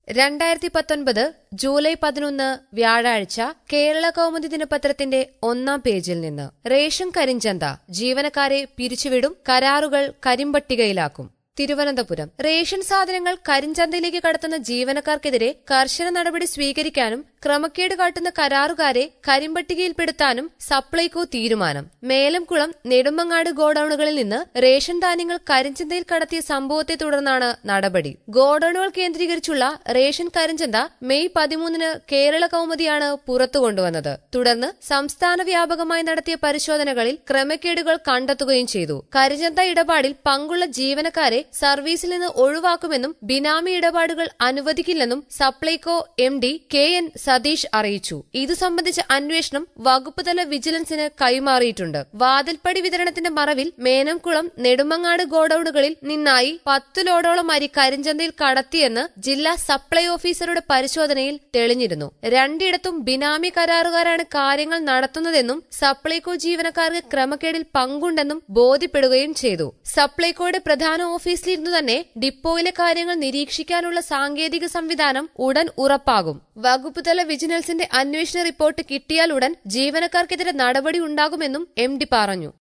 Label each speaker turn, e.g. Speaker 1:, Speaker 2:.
Speaker 1: രണ്ടായിരത്തി പത്തൊൻപത് ജൂലൈ പതിനൊന്ന് വ്യാഴാഴ്ച കേരള കൗമുദി ദിനപത്രത്തിന്റെ ഒന്നാം പേജിൽ നിന്ന് റേഷൻ കരിഞ്ചന്ത ജീവനക്കാരെ പിരിച്ചുവിടും കരാറുകൾ കരിമ്പട്ടികയിലാക്കും തിരുവനന്തപുരം റേഷൻ സാധനങ്ങൾ കരിഞ്ചന്തയിലേക്ക് കടത്തുന്ന ജീവനക്കാർക്കെതിരെ കർശന നടപടി സ്വീകരിക്കാനും ക്രമക്കേട് കാട്ടുന്ന കരാറുകാരെ കരിമ്പട്ടികയിൽപ്പെടുത്താനും സപ്ലൈകോ തീരുമാനം മേലംകുളം നെടുമങ്ങാട് ഗോഡൌണുകളിൽ നിന്ന് റേഷൻ ധാന്യങ്ങൾ കരിഞ്ചന്തയിൽ കടത്തിയ സംഭവത്തെ തുടർന്നാണ് നടപടി ഗോഡൌണുകൾ കേന്ദ്രീകരിച്ചുള്ള റേഷൻ കരിഞ്ചന്ത മെയ് പതിമൂന്നിന് കേരള കൗമുദിയാണ് പുറത്തു കൊണ്ടുവന്നത് തുടർന്ന് സംസ്ഥാന വ്യാപകമായി നടത്തിയ പരിശോധനകളിൽ ക്രമക്കേടുകൾ കണ്ടെത്തുകയും ചെയ്തു കരിഞ്ചന്ത ഇടപാടിൽ പങ്കുള്ള ജീവനക്കാരെ സർവീസിൽ നിന്ന് ഒഴിവാക്കുമെന്നും ബിനാമി ഇടപാടുകൾ അനുവദിക്കില്ലെന്നും Supplyco M D K N Satheesh അറിയിച്ചു ഇതു സംബന്ധിച്ച അന്വേഷണം വകുപ്പ് തല വിജിലൻസിന് കൈമാറിയിട്ടുണ്ട് വാതിൽപ്പടി വിതരണത്തിന്റെ മറവിൽ മേനംകുളം നെടുമങ്ങാട് ഗോഡൌണുകളിൽ നിന്നായി പത്ത് ലോഡോളം അരി കരിഞ്ചന്തയിൽ കടത്തിയെന്ന് ജില്ലാ സപ്ലൈ ഓഫീസറുടെ പരിശോധനയിൽ തെളിഞ്ഞിരുന്നു രണ്ടിടത്തും ബിനാമി കരാറുകാരാണ് കാര്യങ്ങൾ നടത്തുന്നതെന്നും സപ്ലൈകോ ജീവനക്കാർക്ക് ക്രമക്കേടിൽ പങ്കുണ്ടെന്നും ബോധ്യപ്പെടുകയും ചെയ്തു സപ്ലൈകോയുടെ പ്രധാന ഓഫീസിലിരുന്നു തന്നെ ഡിപ്പോയിലെ കാര്യങ്ങൾ നിരീക്ഷിക്കാനുള്ള സാങ്കേതിക സംവിധാനം ഉടൻ ഉറപ്പാകും വകുപ്പുതല വിജിലൻസിന്റെ അന്വേഷണ റിപ്പോർട്ട് കിട്ടിയാൽ ഉടൻ ജീവനക്കാർക്കെതിരെ നടപടി ഉണ്ടാകുമെന്നും എം ഡി പറഞ്ഞു